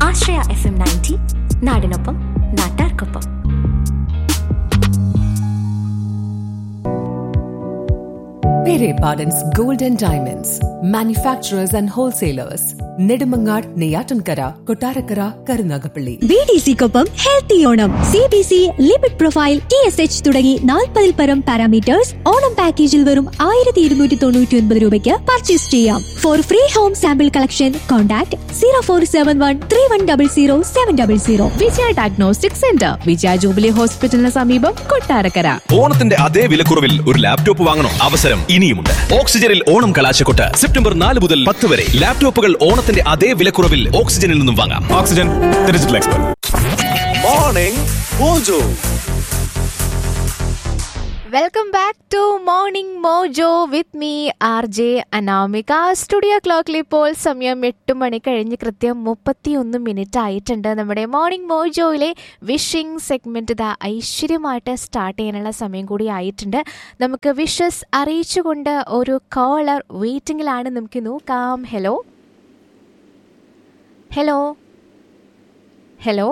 ആശ്രയ F M ninety നാടിനൊപ്പം നാട്ടാർക്കൊപ്പം Pere Pardon's Gold and Diamonds, manufacturers and wholesalers, Nedumangad, Neyatankara, Kotarakara, Karunagapalli. B D സിക്കൊപ്പം healthy Onam C B C limit profile T S H തുടങ്ങി നാൽപ്പതിൽ പരം parameters Onam പാക്കേജിൽ വെറും ആയിരത്തി ഇരുന്നൂറ്റി തൊണ്ണൂറ്റി ഒൻപത് രൂപയ്ക്ക് പർച്ചേസ് ചെയ്യാം four free home sample collection contact zero four seven one three one double zero seven double zero Vijaya diagnostic centre Vijaya jubilee ഹോസ്പിറ്റലിന് സമീപം കൊട്ടാരക്കര ഓണത്തിന്റെ അതേ വിലക്കുറവിൽ ഒരു ലാപ്ടോപ്പ് വാങ്ങണോ അവസരം ഇനിയുമുണ്ട് ഓക്സിജനിൽ ഓണം കലാശക്കൊട്ട് സെപ്റ്റംബർ നാല് മുതൽ പത്ത് വരെ ലാപ്ടോപ്പുകൾ ഓണത്തിന്റെ അതേ വിലക്കുറവിൽ ഓക്സിജനിൽ നിന്നും വാങ്ങാം oxygen digital expert morning mojo welcome back to morning mojo with me R J Anamika studio ക്ലോക്കിൽ ഇപ്പോൾ സമയം എട്ട് മണി കഴിഞ്ഞ് കൃത്യം മുപ്പത്തിയൊന്ന് മിനിറ്റ് ആയിട്ടുണ്ട് നമ്മുടെ മോർണിംഗ് മോജോയിലെ വിഷിംഗ് സെഗ്മെന്റ് ഇതാ ഐശ്വര്യമായിട്ട് സ്റ്റാർട്ട് ചെയ്യാനുള്ള സമയം കൂടി ആയിട്ടുണ്ട് നമുക്ക് വിഷസ് അറിയിച്ചുകൊണ്ട് ഒരു കോളർ വെയിറ്റിംഗിലാണ് നമുക്ക് നോക്കാം hello hello hello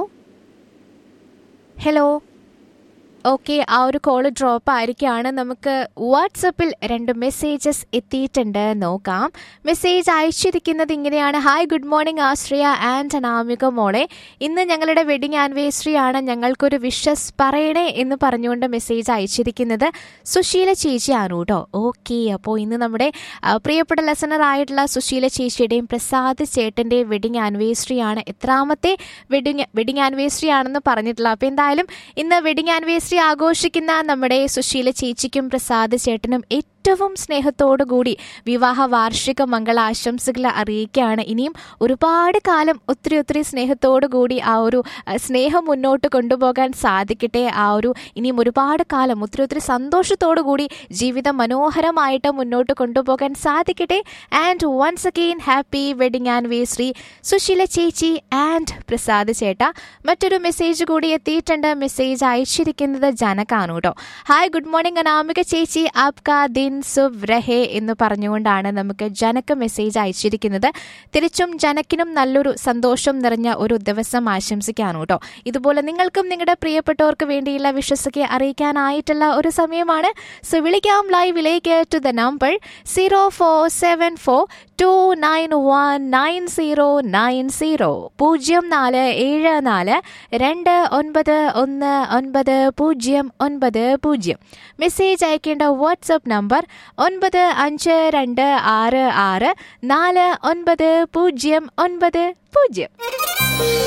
hello okay ആ ഒരു കോള് ഡ്രോപ്പ് ആയിരിക്കുകയാണ് നമുക്ക് വാട്സപ്പിൽ രണ്ട് മെസ്സേജസ് എത്തിയിട്ടുണ്ട് നോക്കാം മെസ്സേജ് അയച്ചിരിക്കുന്നത് ഇങ്ങനെയാണ് hi good morning Ashraya and Anamika മോളെ ഇന്ന് ഞങ്ങളുടെ വെഡിങ് ആനിവേഴ്സറി ആണ് ഞങ്ങൾക്കൊരു വിഷസ് പറയണേ എന്ന് പറഞ്ഞുകൊണ്ട് മെസ്സേജ് അയച്ചിരിക്കുന്നത് സുശീല ചേച്ചിയാണ് കേട്ടോ ഓക്കെ അപ്പോൾ ഇന്ന് നമ്മുടെ ആ, പ്രിയപ്പെട്ട ലെസണർ ആയിട്ടുള്ള സുശീല ചേച്ചിയുടെയും പ്രസാദ് ചേട്ടൻ്റെയും വെഡിങ് ആനിവേഴ്സറി ആണ് എത്രാമത്തെ വെഡിങ് വെഡിങ് ആനിവേഴ്സറി ആണെന്ന് പറഞ്ഞിട്ടുള്ള അപ്പോൾ എന്തായാലും ഇന്ന് വെഡിങ് ആനിവേഴ്സറി ആഘോഷിക്കുന്ന നമ്മുടെ സുശീല ചേച്ചിക്കും പ്രസാദ് ചേട്ടനും ഏറ്റവും സ്നേഹത്തോടു കൂടി വിവാഹ വാർഷിക മംഗളാശംസകൾ അറിയിക്കുകയാണ് ഇനിയും ഒരുപാട് കാലം ഒത്തിരി ഒത്തിരി സ്നേഹത്തോടു കൂടി ആ ഒരു അഹ്, സ്നേഹം മുന്നോട്ട് കൊണ്ടുപോകാൻ സാധിക്കട്ടെ ആ ഒരു ഇനിയും ഒരുപാട് കാലം ഒത്തിരി ഒത്തിരി സന്തോഷത്തോടു കൂടി ജീവിതം മനോഹരമായിട്ട് മുന്നോട്ട് കൊണ്ടുപോകാൻ സാധിക്കട്ടെ and once again happy wedding anniversary Susheela ചേച്ചി ആൻഡ് പ്രസാദ് ചേട്ട മറ്റൊരു മെസ്സേജ് കൂടി എത്തിയിട്ടുണ്ട് മെസ്സേജ് അയച്ചിരിക്കുന്നത് ജനക്കാണ് കേട്ടോ ഹായ് ഗുഡ് മോർണിംഗ് അനാമിക ചേച്ചി ആപ്കാ ദിൻ സുബ് രഹേ എന്ന് പറഞ്ഞുകൊണ്ടാണ് നമുക്ക് ജനക്ക് മെസ്സേജ് അയച്ചിരിക്കുന്നത് തിരിച്ചും ജനക്കിനും നല്ലൊരു സന്തോഷം നിറഞ്ഞ ഒരു ദിവസം ആശംസിക്കാണ് കേട്ടോ ഇതുപോലെ നിങ്ങൾക്കും നിങ്ങളുടെ പ്രിയപ്പെട്ടവർക്ക് വേണ്ടിയുള്ള വിശ്വസൊക്കെ അറിയിക്കാനായിട്ടുള്ള ഒരു സമയമാണ് സോ വിളിക്കാം ലൈവിലേക്ക് to the number zero four seven four two nine one nine zero nine zero പൂജ്യം നാല് ഏഴ് നാല് രണ്ട് ഒൻപത് ഒന്ന് ഒൻപത് പൂജ്യം ഒൻപത് പൂജ്യം മെസ്സേജ് അയക്കേണ്ട വാട്സപ്പ് നമ്പർ ഒൻപത് അഞ്ച് രണ്ട് ആറ് ആറ് നാല് ഒൻപത് പൂജ്യം ഒൻപത് പൂജ്യം